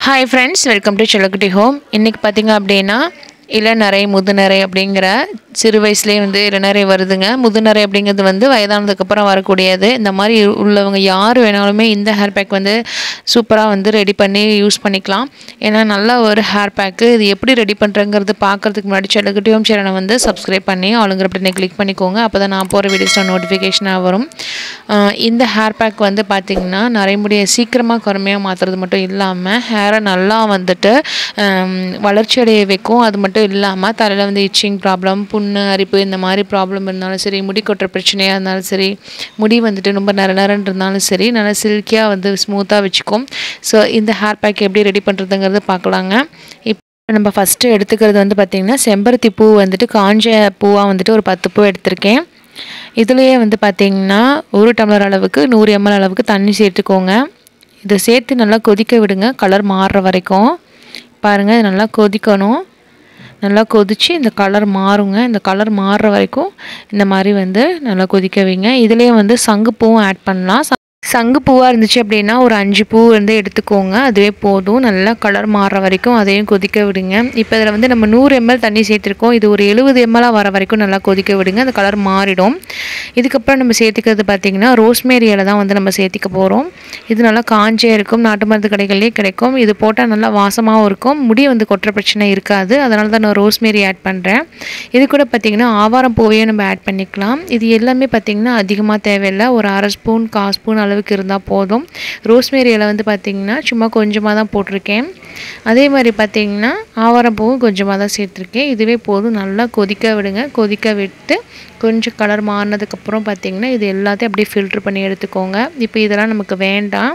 hi friends welcome to Chellakutty home இன்றைக்கி பார்த்தீங்க அப்படின்னா இளநரை முதுநரை அப்படிங்கிற சிறு வயசுலேயே வந்து இளநரை வருதுங்க முதுநரை அப்படிங்கிறது வந்து வயதானதுக்கப்புறம் வரக்கூடியது இந்த மாதிரி உள்ளவங்க யார் வேணாலுமே இந்த ஹேர் பேக் வந்து சூப்பராக வந்து ரெடி பண்ணி யூஸ் பண்ணிக்கலாம் ஏன்னா நல்ல ஒரு ஹேர் பேக்கு இது எப்படி ரெடி பண்ணுறங்கிறது பார்க்குறதுக்கு முன்னாடி செல்லக்குட்டி ஹோம் சேனலை வந்து சப்ஸ்கிரைப் பண்ணி ஆளுங்கிற அப்படின்னு கிளிக் பண்ணிக்கோங்க அப்போ தான் நான் போகிற வீடியோஸ் நோட்டிஃபிகேஷனாக வரும் ஆஹ் இந்த ஹேர் பேக் வந்து பார்த்திங்கன்னா நரைமுடியை சீக்கிரமாக கருமையாக மாற்றுறது மட்டும் இல்லாமல் ஹேரை நல்லா வந்துட்டு ஆம், வளர்ச்சி அடைய வைக்கும் அது மட்டும் இல்லாமல் தலையில் வந்து இச்சிங் ப்ராப்ளம் புண்ணு அரிப்பு இந்த மாதிரி ப்ராப்ளம் இருந்தாலும் சரி முடி கொட்டுற பிரச்சனையாக இருந்தாலும் சரி முடி வந்துட்டு ரொம்ப நர நரன்னு இருந்தாலும் சரி நல்லா சில்கியாக வந்து ஸ்மூத்தாக வச்சுக்கும் ஸோ இந்த ஹேர் பேக் எப்படி ரெடி பண்ணுறதுங்கிறது பார்க்கலாங்க இப்போ நம்ம ஃபஸ்ட்டு எடுத்துக்கிறது வந்து பார்த்திங்கன்னா செம்பருத்தி பூ வந்துட்டு காஞ்ச பூவாக வந்துட்டு ஒரு பத்து பூ எடுத்திருக்கேன் இதுலேயே வந்து பார்த்திங்கன்னா ஒரு டம்ளர் அளவுக்கு நூறு எம்எல் அளவுக்கு தண்ணி சேர்த்துக்கோங்க இதை சேர்த்து நல்லா கொதிக்க விடுங்க கலர் மாறுற வரைக்கும் பாருங்கள் இது நல்லா கொதிக்கணும் நல்லா கொதித்து இந்த கலர் மாறுங்க இந்த கலர் மாறுற வரைக்கும் இந்த மாதிரி வந்து நல்லா கொதிக்க வைங்க இதுலேயே வந்து சங்குப்பூவும் ஆட் பண்ணலாம் ச- சங்கு பூவாக இருந்துச்சு அப்படின்னா ஒரு அஞ்சு பூ வந்து எடுத்துக்கோங்க அதுவே போதும் நல்லா கலர் மாறுற வரைக்கும் அதையும் கொதிக்க விடுங்க இப்போ இதில் வந்து நம்ம நூறு எம்எல் தண்ணி சேர்த்துருக்கோம் இது ஒரு எழுபது எம்எல்லாக வர வரைக்கும் நல்லா கொதிக்க விடுங்க அந்த கலர் மாறிடும் இதுக்கப்புறம் நம்ம சேர்த்துக்கிறது பார்த்திங்கன்னா ரோஸ்மேரி இலை தான் வந்து நம்ம சேர்த்திக்க போகிறோம் இது நல்லா காஞ்சே இருக்கும் நாட்டு மருந்து கடைகள்லேயே கிடைக்கும் இது போட்டால் நல்லா வாசமாகவும் இருக்கும் முடி வந்து கொட்டுற பிரச்சனை இருக்காது அதனால தான் நான் ரோஸ்மேரி ஆட் பண்ணுறேன் இது கூட பார்த்திங்கன்னா ஆவாரம் பூவையும் நம்ம ஆட் பண்ணிக்கலாம் இது எல்லாமே பார்த்திங்கன்னா அதிகமாக தேவையில்லை ஒரு அரை ஸ்பூன் கால் ஸ்பூன் அளவுக்கு இருந்தால் போதும் ரோஸ்மேரி இலை வந்து பார்த்திங்கன்னா சும்மா கொஞ்சமாக தான் போட்டிருக்கேன் அதே மாதிரி பார்த்திங்கன்னா ஆவாரம் பூவும் கொஞ்சமாக தான் சேர்த்துருக்கேன் இதுவே போதும் நல்லா கொதிக்க விடுங்க கொதிக்க விட்டு கொஞ்சம் கலர் மாறினதுக்கப்புறம் பார்த்திங்கன்னா இது எல்லாத்தையும் அப்படியே ஃபில்ட்ரு பண்ணி எடுத்துக்கோங்க இப்போ இதெல்லாம் நமக்கு வேண்டாம்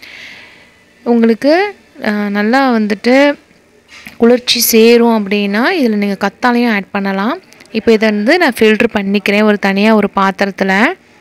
உங்களுக்கு அஹ், நல்லா வந்துட்டு குளிர்ச்சி சேரும் அப்படின்னா இதில் நீங்கள் கத்தாலையும் ஆட் பண்ணலாம் இப்போ இதை வந்து நான் ஃபில்ட்ரு பண்ணிக்கிறேன் ஒரு தனியாக ஒரு பாத்திரத்தில்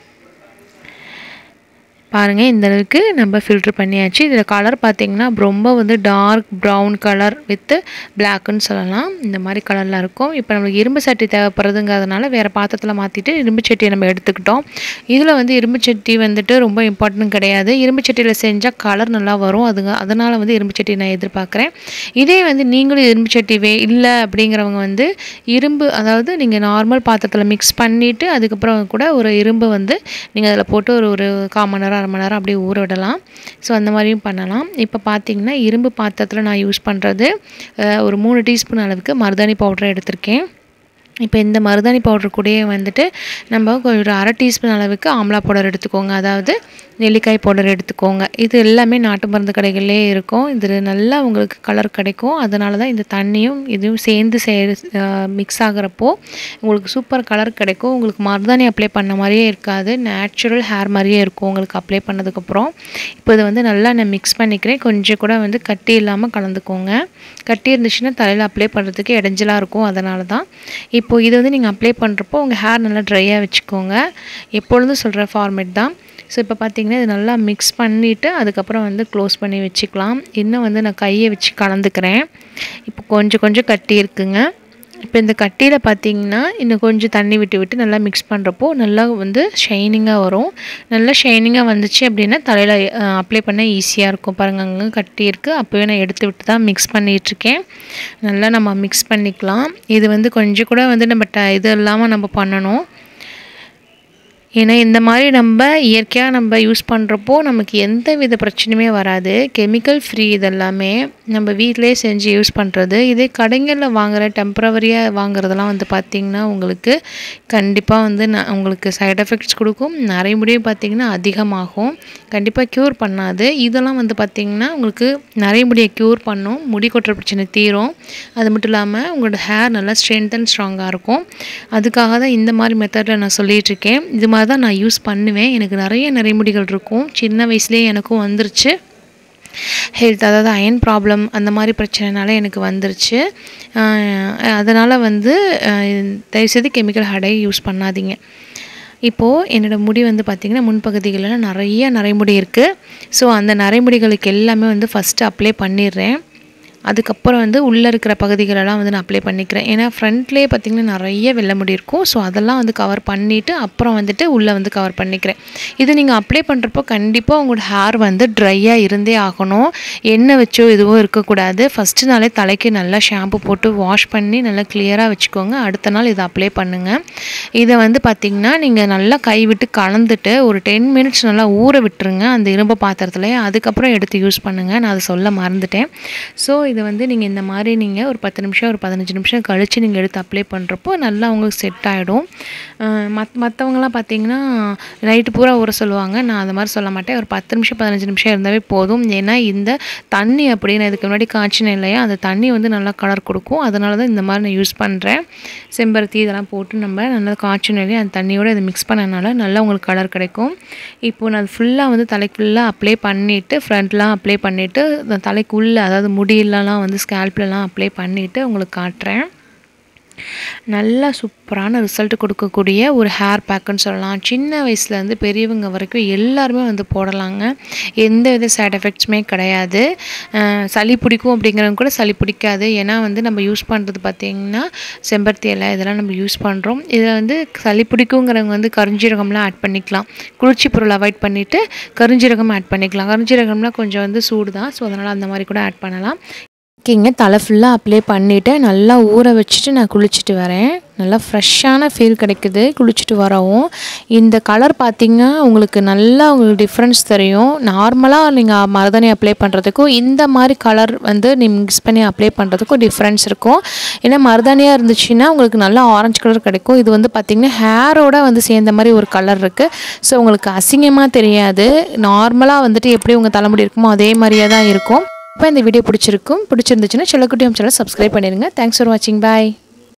பாருங்கள் இந்த அளவுக்கு நம்ம ஃபில்ட்ரு பண்ணியாச்சு இதில் கலர் பார்த்தீங்கன்னா ரொம்ப வந்து டார்க் ப்ரௌன் கலர் வித்து பிளாக்குன்னு சொல்லலாம் இந்த மாதிரி கலரில் இருக்கும் இப்போ நம்மளுக்கு இரும்பு சட்டி தேவைப்படுறதுங்கிறதுனால வேறு பாத்திரத்தில் மாற்றிட்டு இரும்பு சட்டியை நம்ம எடுத்துக்கிட்டோம் இதில் வந்து இரும்பு சட்டி வந்துட்டு ரொம்ப இம்பார்ட்டன்ட் கிடையாது இரும்பு சட்டியில் செஞ்சால் கலர் நல்லா வரும் அதுங்க அதனால் வந்து இரும்பு சட்டி நான் எதிர்பார்க்குறேன் இதே வந்து நீங்களும் இரும்பு சட்டி வே இல்லை அப்படிங்கிறவங்க வந்து இரும்பு அதாவது நீங்கள் நார்மல் பாத்திரத்தில் மிக்ஸ் பண்ணிவிட்டு அதுக்கப்புறம் கூட ஒரு இரும்பு வந்து நீங்கள் அதில் போட்டு ஒரு ஒரு கால் மணி நேரம் அரை மணி நேரம் அப்படியே ஊற விடலாம் ஸோ அந்த மாதிரியும் பண்ணலாம் இப்போ பார்த்தீங்கன்னா இரும்பு பாத்திரத்தில் நான் யூஸ் பண்ணுறது அஹ், ஒரு மூணு டீஸ்பூன் அளவுக்கு மருதாணி பவுடர் எடுத்திருக்கேன் இப்போ இந்த மருதாணி பவுடர் கூடயே வந்துட்டு நம்ம ஒரு அரை டீஸ்பூன் அளவுக்கு ஆம்லா பவுடர் எடுத்துக்கோங்க அதாவது நெல்லிக்காய் பவுடர் எடுத்துக்கோங்க இது எல்லாமே நாட்டு மருந்து கடைகள்லே இருக்கும் இது நல்லா உங்களுக்கு கலர் கிடைக்கும் அதனால தான் இந்த தண்ணியும் இதுவும் சேர்ந்து சே மிக்ஸ் ஆகிறப்போ உங்களுக்கு சூப்பர் கலர் கிடைக்கும் உங்களுக்கு மருதாணி அப்ளை பண்ண மாதிரியே இருக்காது நேச்சுரல் ஹேர் மாதிரியே இருக்கும் உங்களுக்கு அப்ளை பண்ணதுக்கப்புறம் இப்போ இதை வந்து நல்லா நான் மிக்ஸ் பண்ணிக்கிறேன் கொஞ்சம் கூட வந்து கட்டி இல்லாமல் கலந்துக்கோங்க கட்டி இருந்துச்சுன்னா தலையில் அப்ளை பண்ணுறதுக்கு இடைஞ்சலாக இருக்கும் அதனால தான் இப்போது இதை வந்து நீங்கள் அப்ளை பண்ணுறப்போ உங்கள் ஹேர் நல்லா ட்ரையாக வச்சுக்கோங்க எப்பொழுதும் சொல்கிற ஃபார்மேட் தான் ஸோ இப்போ பார்த்தீங்கன்னா இது நல்லா மிக்ஸ் பண்ணிவிட்டு அதுக்கப்புறம் வந்து க்ளோஸ் பண்ணி வச்சுக்கலாம் இன்னும் வந்து நான் கையை வச்சு கலந்துக்கிறேன் இப்போ கொஞ்சம் கொஞ்சம் கட்டி இருக்குங்க இப்போ இந்த கட்டியில் பார்த்தீங்கன்னா இன்னும் கொஞ்சம் தண்ணி விட்டு விட்டு நல்லா மிக்ஸ் பண்ணுறப்போ நல்லா வந்து ஷைனிங்காக வரும் நல்லா ஷைனிங்காக வந்துச்சு அப்படின்னா தலையில் அப்ளை பண்ண ஈஸியாக இருக்கும் பாருங்கள் அங்கே கட்டி இருக்குது அப்போவே நான் எடுத்து விட்டு தான் மிக்ஸ் பண்ணிகிட்ருக்கேன் நல்லா நம்ம மிக்ஸ் பண்ணிக்கலாம் இது வந்து கொஞ்சம் கூட வந்து நம்ம ட இது இல்லாமல் நம்ம பண்ணணும் ஏன்னா இந்த மாதிரி நம்ம இயற்கையாக நம்ம யூஸ் பண்ணுறப்போ நமக்கு எந்த வித பிரச்சனையுமே வராது கெமிக்கல் ஃப்ரீ இதெல்லாமே நம்ம வீட்டிலே செஞ்சு யூஸ் பண்ணுறது இதே கடைகளில் வாங்குற டெம்ப்ரவரியாக வாங்குறதெல்லாம் வந்து பார்த்திங்கன்னா உங்களுக்கு கண்டிப்பாக வந்து ந உங்களுக்கு சைடு எஃபெக்ட்ஸ் கொடுக்கும் நிறைய முடியும் பார்த்திங்கன்னா அதிகமாகும் கண்டிப்பாக க்யூர் பண்ணாது இதெல்லாம் வந்து பார்த்திங்கன்னா உங்களுக்கு நிறைய முடியை க்யூர் பண்ணும் முடி கொட்டுற பிரச்சனை தீரும் அது மட்டும் இல்லாமல் உங்களோட ஹேர் நல்லா ஸ்ட்ரென்த் அண்ட் ஸ்ட்ராங்காக இருக்கும் அதுக்காக தான் இந்த மாதிரி மெத்தடில் நான் சொல்லிகிட்டு இருக்கேன் இது மாதிரி தான் நான் யூஸ் பண்ணுவேன் எனக்கு நிறைய நிறைமுடிகள் இருக்கும் சின்ன வயசுலேயே எனக்கும் வந்துருச்சு ஹெல்த் அதாவது அயன் ப்ராப்ளம் அந்த மாதிரி பிரச்சனைனால எனக்கு வந்துருச்சு அதனால் வந்து அஹ், தயவுசெய்து கெமிக்கல் ஹேடை யூஸ் பண்ணாதீங்க இப்போது என்னோடய முடி வந்து பார்த்திங்கன்னா முன்பகுதிகளில் நிறைய நரைமுடி இருக்குது ஸோ அந்த நரைமுடிகளுக்கு எல்லாமே வந்து ஃபஸ்ட்டு அப்ளை பண்ணிடுறேன் அதுக்கப்புறம் வந்து உள்ளே இருக்கிற பகுதிகளெல்லாம் வந்து நான் அப்ளை பண்ணிக்கிறேன் ஏன்னா ஃப்ரண்ட்லேயே பார்த்திங்கன்னா நிறைய வெள்ளை முடி இருக்கும் ஸோ அதெல்லாம் வந்து கவர் பண்ணிவிட்டு அப்புறம் வந்துட்டு உள்ளே வந்து கவர் பண்ணிக்கிறேன் இது நீங்கள் அப்ளை பண்ணுறப்போ கண்டிப்பாக உங்களோட ஹேர் வந்து ட்ரையாக இருந்தே ஆகணும் எண்ணெய் வச்சோ எதுவும் இருக்கக்கூடாது ஃபஸ்ட்டு நாளே தலைக்கு நல்லா ஷாம்பு போட்டு வாஷ் பண்ணி நல்லா கிளியராக வச்சுக்கோங்க அடுத்த நாள் இதை அப்ளை பண்ணுங்கள் இதை வந்து பார்த்திங்கன்னா நீங்கள் நல்லா கை விட்டு கலந்துட்டு ஒரு டென் மினிட்ஸ் நல்லா ஊற விட்டுருங்க அந்த இரும்பு பாத்திரத்தில் அதுக்கப்புறம் எடுத்து யூஸ் பண்ணுங்கள் நான் அதை சொல்ல மறந்துட்டேன் ஸோ இதை வந்து நீங்கள் இந்த மாதிரி நீங்கள் ஒரு பத்து நிமிஷம் ஒரு பதினஞ்சு நிமிஷம் கழித்து நீங்கள் எடுத்து அப்ளை பண்ணுறப்போ நல்லா உங்களுக்கு செட் ஆகிடும் மத் மற்றவங்களாம் பார்த்தீங்கன்னா நைட்டு பூரா ஊற சொல்லுவாங்க நான் அந்த மாதிரி சொல்ல மாட்டேன் ஒரு பத்து நிமிஷம் பதினஞ்சு நிமிஷம் இருந்தாவே போதும் ஏன்னா இந்த தண்ணி அப்படி நான் இதுக்கு முன்னாடி காய்ச்சினேன் இல்லையா அந்த தண்ணி வந்து நல்லா கலர் கொடுக்கும் அதனால தான் இந்த மாதிரி நான் யூஸ் பண்ணுறேன் செம்பருத்தி இதெல்லாம் போட்டு நம்ம நல்லா காய்ச்சினோம் இல்லையா அந்த தண்ணியோடு இதை மிக்ஸ் பண்ணனால நல்லா உங்களுக்கு கலர் கிடைக்கும் இப்போது நான் ஃபுல்லாக வந்து தலைக்கு ஃபுல்லாக அப்ளை பண்ணிவிட்டு ஃப்ரண்ட்லாம் அப்ளை பண்ணிவிட்டு தலைக்குள்ளே அதாவது முடியிலலாம் வந்து ஸ்கேல்ப்லலாம் அப்ளை பண்ணிவிட்டு உங்களுக்கு காட்டுறேன் நல்லா சூப்பரான ரிசல்ட் கொடுக்கக்கூடிய ஒரு ஹேர் பேக்குன்னு சொல்லலாம் சின்ன வயசுலேருந்து பெரியவங்க வரைக்கும் எல்லாருமே வந்து போடலாங்க எந்த வித சைட் எஃபெக்ட்ஸுமே கிடையாது சளி பிடிக்கும் அப்படிங்கிறவங்க கூட சளி பிடிக்காது ஏன்னா வந்து நம்ம யூஸ் பண்ணுறது பார்த்திங்கன்னா செம்பருத்தி இலை இதெல்லாம் நம்ம யூஸ் பண்ணுறோம் இதில் வந்து சளி பிடிக்குங்கிறவங்க வந்து கருஞ்சீரகம்லாம் ஆட் பண்ணிக்கலாம் குளிர்ச்சி பொருள் அவாய்ட் பண்ணிவிட்டு கருஞ்சீரகம் ஆட் பண்ணிக்கலாம் கருஞ்சீரகம்லாம் கொஞ்சம் வந்து சூடு தான் ஸோ அதனால் அந்த மாதிரி கூட ஆட் பண்ணலாம் ஓகேங்க தலை ஃபுல்லாக அப்ளை பண்ணிவிட்டு நல்லா ஊற வச்சுட்டு நான் குளிச்சுட்டு வரேன் நல்லா ஃப்ரெஷ்ஷான ஃபீல் கிடைக்குது குளிச்சுட்டு வரவும் இந்த கலர் பார்த்திங்கன்னா உங்களுக்கு நல்லா உங்களுக்கு டிஃப்ரென்ஸ் தெரியும் நார்மலாக நீங்கள் மருதாணி அப்ளை பண்ணுறதுக்கும் இந்த மாதிரி கலர் வந்து நீ மிக்ஸ் பண்ணி அப்ளை பண்ணுறதுக்கும் டிஃப்ரென்ஸ் இருக்கும் ஏன்னா மருதாணியாக இருந்துச்சுன்னா உங்களுக்கு நல்லா ஆரஞ்சு கலர் கிடைக்கும் இது வந்து பார்த்திங்கன்னா ஹேரோட வந்து சேர்ந்த மாதிரி ஒரு கலர் இருக்குது ஸோ உங்களுக்கு அசிங்கமாக தெரியாது நார்மலாக வந்துட்டு எப்படி உங்கள் தலைமுடி இருக்குமோ அதே மாதிரியே தான் இருக்கும் இப்போ இந்த வீடியோ பிடிச்சிருக்கும் பிடிச்சிருந்துச்சுன்னா செல்லக்குட்டி சேனல் சப்ஸ்கிரைப் பண்ணிடுங்க தேங்க்ஸ் ஃபார் வாட்சிங் பாய்